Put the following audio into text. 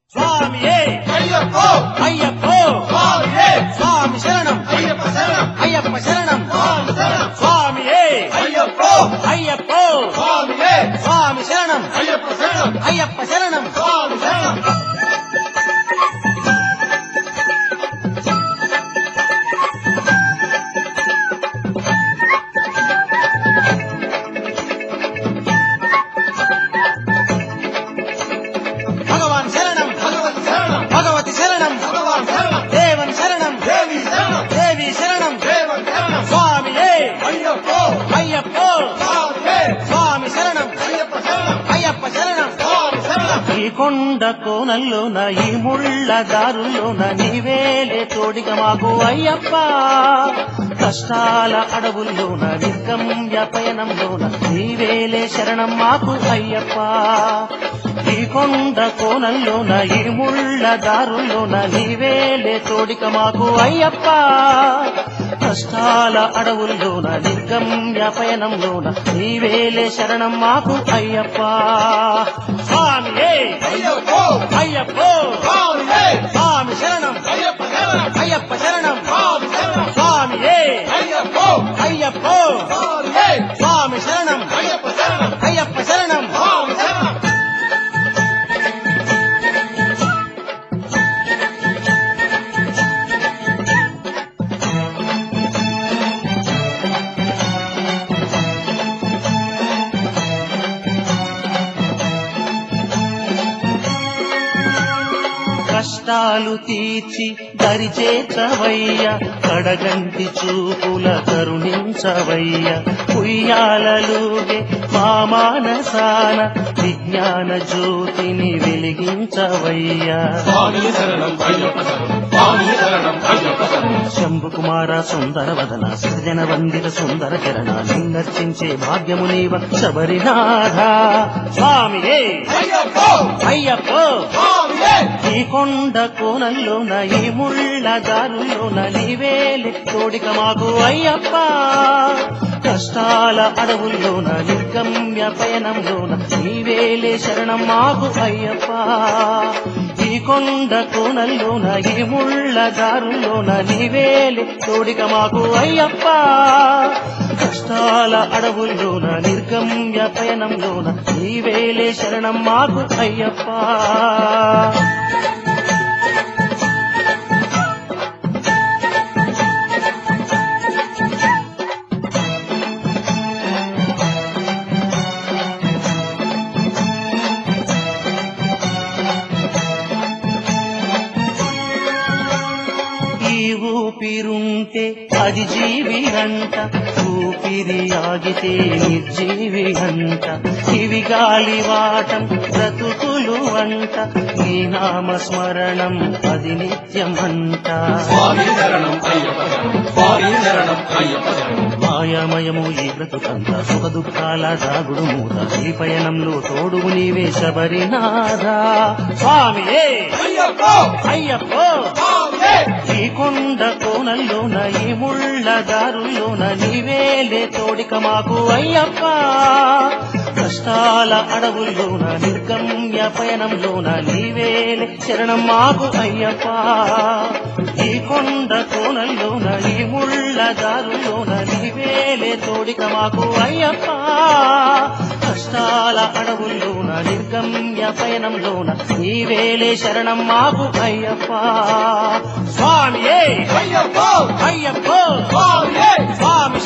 స్వామియే అయ్యప్పో అయ్యప్పో స్వామియే స్వామి శరణం అయ్యప్ప శరణం అయ్యప్ప శరణం స్వామి శరణం స్వామియే అయ్యప్పో అయ్యప్పో స్వామియే స్వామి శరణం అయ్యప్ప శరణం అయ్యప్ప శరణం స్వామి శరణం భగవాన్ శరణం భగవతి శరణం భగవతి శరణం భగవాన్ శరణం దేవన్ శరణం దేవి శరణం దేవి శరణం దేవన్ శరణం స్వామియే అయ్యప్పో అయ్యప్పో స్వామియే స్వామి శరణం అయ్యప్ప శరణం అయ్యప్ప శరణం స్వామి శరణం ఈ కొండ కోనల్లోన ఈ ముళ్ళ దారుల్లోన నీవేలే తోడిగా మాకు అయ్యప్ప కష్టాల అడవుల్లోన నిర్గమ్య పయనంలోన నీవేలే శరణం మాకు అయ్యప్ప ఈ కొండ కోనల్లోన ఈ ముళ్ళ దారుల్లోన నీవేలే తోడిక మాకు అయ్యప్ప కష్టాల అడవుల్లోన నిర్గమ్య పయనంలోన నీవేలే శరణం మాకు అయ్యప్ప స్వామియే అయ్యప్పో అయ్యప్పో స్వామియే స్వామి శరణం అయ్యప్ప శరణం అయ్యప్ప శరణం స్వామి శరణం స్వామియే అయ్యప్పో అయ్యప్పో స్వామియే స్వామి శరణం అయ్యప్ప శరణం అయ్యప్ప శరణం స్వామి శరణం కష్టాలు తీర్చి దరిచేచవయ్య కడగంటి చూపుల కరుణించవయ్య ఉయ్యాలలుగే మా మానసాన విజ్ఞాన జ్యోతిని వెలిగించవయ్యా స్వామి శరణం అయ్యప్ప శరణం స్వామి శరణం అయ్యప్ప శరణం శంభు కుమార సుందర వదన సృజన వందిత సుందర చరణ నిన్నర్చించే భాగ్యము నీవ శబరినాథ స్వామియే అయ్యప్పో అయ్యప్పో స్వామియే ఈ కొండ కోనల్లోన ఈ ముళ్ళ దారుల్లోన నీవేలే తోడిక మాకు అయ్యప్ప కష్టాల అడవుల్లోన నిర్గమ్య పయనంలోన నీవేలే శరణం మాకు అయ్యప్ప ఈ కొండ కోనల్లోన ఈ ముళ్ళ దారుల్లోన నీవేలే తోడిక మాకు అయ్యప్ప కష్టాల అడవుల్లోన నిర్గమ్య పయనంలోన నీవేలే శరణం మాకు అయ్యప్ప ఈ ఊపిరుంటే అది జీవి అంట ఊపిరి ఆగితే నిర్జీవి అంట ఇవి గాలి వాటం బ్రతుకులు అంట నీ నామ స్మరణం అది నిత్యం అంట స్వామి శరణం అయ్యప్ప శరణం స్వామి శరణం అయ్యప్ప శరణం మాయామయము ఈ బ్రతుకంత సుఖ దుఃఖాల దాగుడు మూత ఈ పయనంలో తోడుగు నీవే శబరినాథ స్వామియే అయ్యప్పో అయ్యప్పో స్వామియే ఈ కొండ కోనల్లోన ఈ ముళ్ళ దారుల్లోన నీవేలే తోడిక మాకు అయ్యప్ప కష్టాల అడవుల్లోన నిర్గమ్య పయనంలోన నీవేలే శరణం మాకు అయ్యప్ప ఈ కొండ కోనల్లోన ఈ ముళ్ళ దారుల్లోన నీవేలే తోడిక మాకు అయ్యప్ప కష్టాల అడవుల్లోన నిర్గమ్య పయనంలోన నీవేలే శరణం మాకు అయ్యప్ప స్వామియే అయ్యప్పో అయ్యప్పో స్వామియే స్వామి